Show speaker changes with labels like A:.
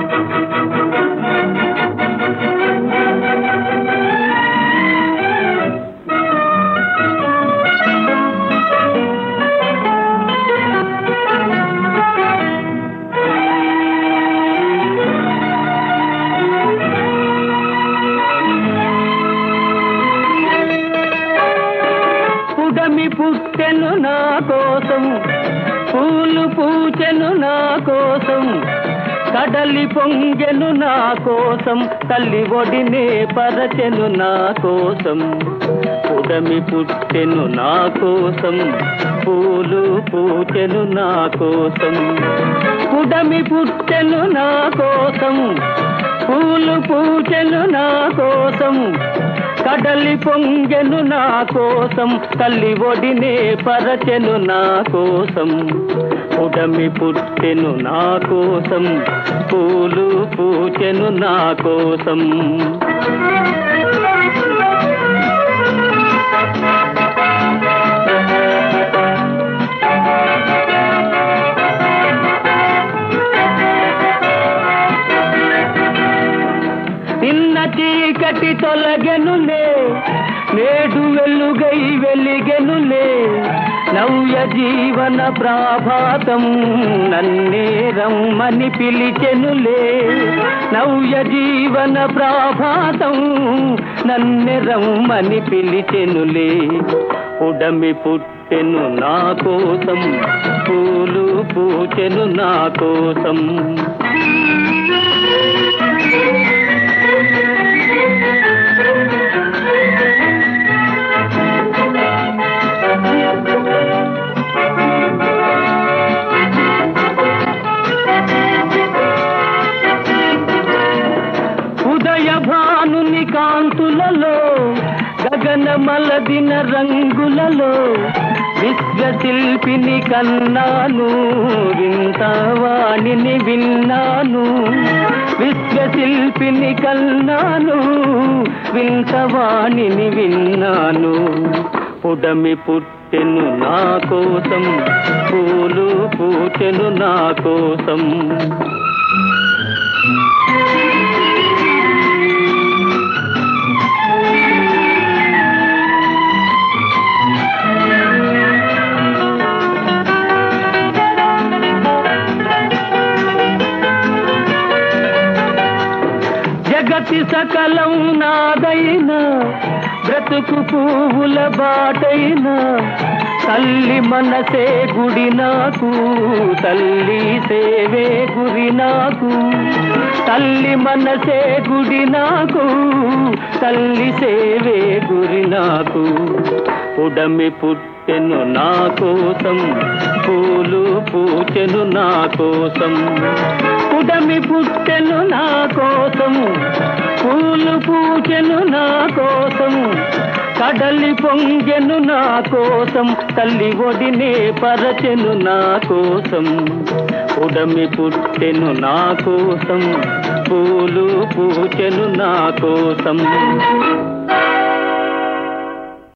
A: పుడమి పుట్టెను నా కోసం పూలు పూచెను నా కోసం కడలి పొంగెను నా కోసం తల్లి ఒడినే పరచెను నా కోసం పుడమి పుట్టెను నా కోసం పూలు పూచెను నా కోసం పుడమి పుట్టెను నా కోసం పూలు పూచెను నా కోసం కడలి పొంగెను నా కోసం తల్లి ఒడినే పరచెను నా కోసం ఉడమి పుట్టెను నా కోసం పూలు పూచెను నా కోసం నిన్న చీకటి తొలగెనులే నేడు వెలుగై వెలిగెనులే నవ్య జీవన ప్రాభాతం నన్నే రమ్మని పిలిచెనులే నవ్య జీవన ప్రాభాతం నన్నే రమ్మని పిలిచెనులే ఉడమి పుట్టెను నా కోసం పూలు పూచెను నా కోసం ఉదయ భానుని కాంతులలో గగన మలదిన రంగులలో విశ్వశిల్పిని కన్నాను వింతవాణిని విన్నాను విశ్వశిల్పిని కన్నాను వింతవాణిని విన్నాను పుడమి పుట్టెను నా కోసం పూలు పూచెను నా కోసం జగతి సకలం నాదైనా బ్రతుకు పువ్వుల బాటైనా తల్లి మనసే గుడి నాకు తల్లి సేవే గురి నాకు తల్లి మనసే గుడి నాకు తల్లి సేవే గురి నాకు ఉడమి పుట్టెను నా కోసం పూలు పూచెను నా కోసం ఉడమి పుట్టెను నా కోసం పూలు పూచెను నా కోసం కడలి పొంగెను నా కోసం తల్లి ఒడినే పరచెను నా కోసం ఉడమి పుట్టెను నా కోసం పూలు పూచెను నా కోసం